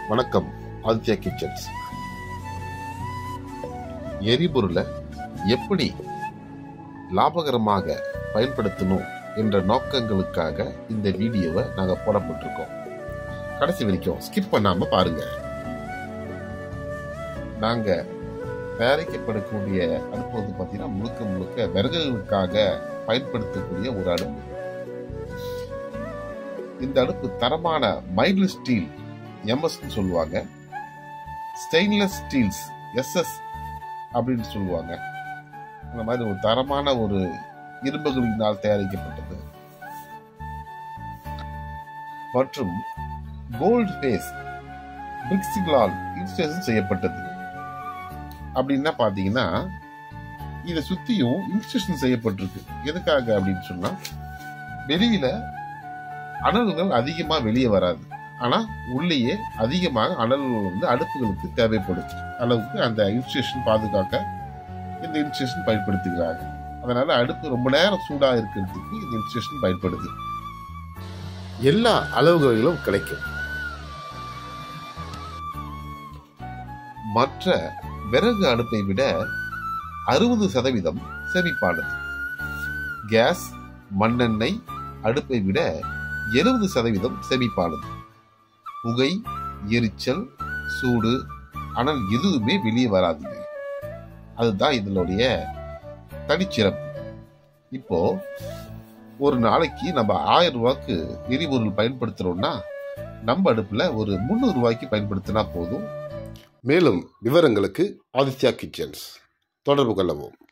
வணக்கம் ஆதித்யா கிச்சன்ஸ் எரிபொருளை எப்படி லாபகரமாக பயன்படுத்தணும் என்ற நோக்கங்களுக்காக இந்த வீடியோவை நாங்கள் போடப்பட்டிருக்கோம் கடைசி வரைக்கும் ஸ்கிப் பண்ணாம பாருங்க நாங்க தயாரிக்கப்படக்கூடிய அடுப்பு வந்து பார்த்தீங்கன்னா முழுக்க முழுக்க விறகுகளுக்காக பயன்படுத்தக்கூடிய ஒரு அடுப்பு இந்த அடுப்பு தரமான மைல்டு ஸ்டீல் எம்எஸ்ன்னு சொல்லுவாங்க ஸ்டெயின்லெஸ் ஸ்டீல்ஸ் எஸ்எஸ் அப்படின்னு சொல்லுவாங்க அந்த மாதிரி ஒரு தரமான ஒரு இரும்புகளினால் தயாரிக்கப்பட்டது மற்றும் கோல்டு ஃபேஸ் பிரிக்ஸிகளால் இன்ஸ்டேஷன் செய்யப்பட்டது அப்படின்னா பாத்தீங்கன்னா இதை சுத்தியும் இன்ஸ்டேஷன் செய்யப்பட்டிருக்கு எதுக்காக அப்படின்னு சொன்னா வெளியில அனல்கள் அதிகமா வெளியே வராது ஆனா உள்ளேயே அதிகமாக அனல்கள் வந்து அடுப்புகளுக்கு தேவைப்படும் அளவுக்கு அந்த இன்ஸ்டேஷன் பாதுகாக்க இந்த இன்ஸ்டேஷன் பயன்படுத்துகிறாங்க அதனால அடுப்பு ரொம்ப நேரம் சூடா இருக்கிறதுக்கு இந்த இன்ஸ்டேஷன் பயன்படுது எல்லா அளவுகளிலும் கிடைக்கும் மற்ற விறகு அடுப்பை விட அறுபது சதவீதம் செமிப்பானது கேஸ் மண்ணெண்ணெய் அடுப்பை விட எழுபது சதவீதம் செமிப்பானது புகை எரிச்சல் சூடு அனல் எதுவுமே வெளியே வராதுங்க அதுதான் இதனுடைய தனிச்சிறப்பு இப்போ ஒரு நாளைக்கு நம்ம ஆயிரம் ரூபாய்க்கு எரிபொருள் பயன்படுத்துறோம்னா நம்ம அடுப்புல ஒரு முந்நூறு ரூபாய்க்கு பயன்படுத்தினா போதும் மேலும் விவரங்களுக்கு ஆதித்யா கிச்சன்ஸ் தொடர்பு கொள்ளவும்